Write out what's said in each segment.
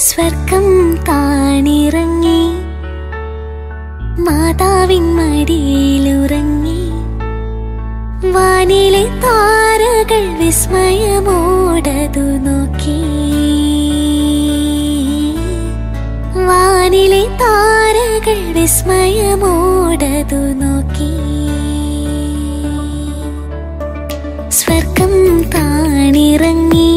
സ്വർഗം താണിറങ്ങി മാതാവിൻ മടിയിലുറങ്ങി വാനിലെ താരകൾ വിസ്മയമോടതു നോക്കി വാനിലെ താരകൾ വിസ്മയമോടതു നോക്കി സ്വർഗം താണിറങ്ങി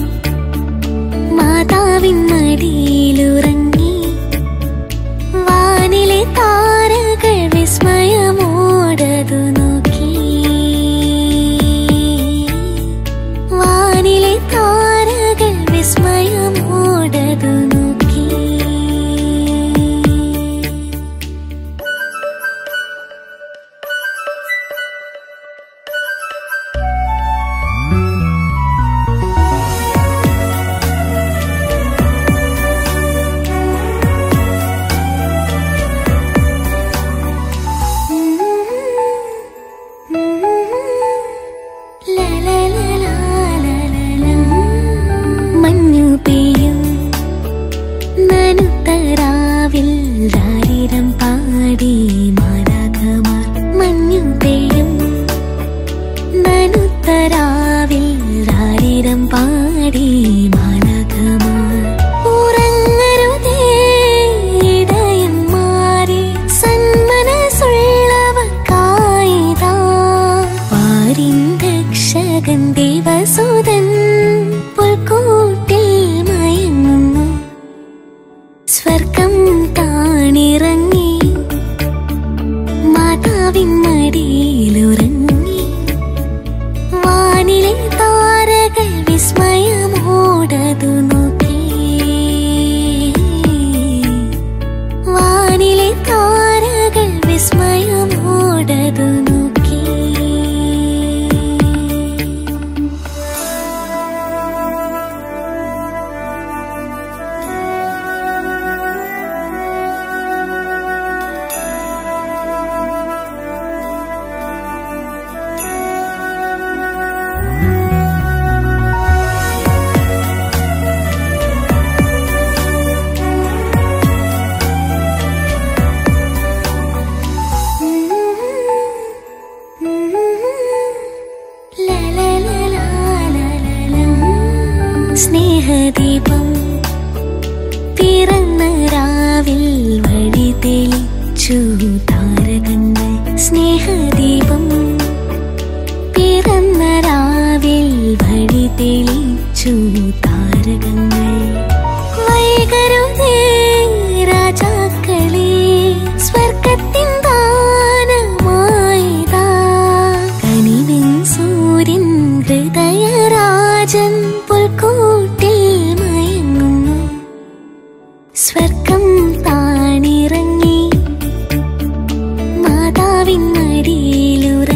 മാതാവിൻ മടിയിലുറങ്ങി വാനിലെ താരകൾ വിസ്മയമോടതു നോക്കി വാനിലെ താരകൾ വിസ്മയമോടതു നോക്കി മഞ്ഞു പെയ്യും നനുത്തരാവിൽ രാരിരം പാടി മാരാകമാർ മഞ്ഞു പെയ്യും നനുത്തരാവിൽ രാരിരം പാടി മാരാകമാർ ഉറങ്ങരുതേ ഇടയന്മാരെ സന്മനസുള്ളവർക്കായിതാ പാരിൻ രക്ഷകൻ ദേവസുതൻ പുൽക്കൂട്ടിൽ മയങ്ങുന്നു സ്വർഗം താണിറങ്ങി മാതാവിൻ മടിയിലുറങ്ങി വാനിലെ താരകൾ വിസ്മയമോടതു നോക്കി വാനിലെ താരകൾ വിസ്മയമോടതു നോക്കി സ്നേഹദീപം പിറന്ന രാവിൽ വഴി തെളിച്ചു താരകങ്ങൾ സ്നേഹദീപം പിറന്ന രാവിൽ വഴി തെളിച്ചു താരകങ്ങൾ വൈകരുതേ രാജാക്കളെ സ്വർഗത്തിൻ ദാനമായിതാ കനിവിൻ സൂര്യൻ ഹൃദയരാജൻ പുൽക്കൂട്ടിൽ മയങ്ങുന്നു സ്വർഗം താണിറങ്ങി മാതാവിൻ മടിയിലുറ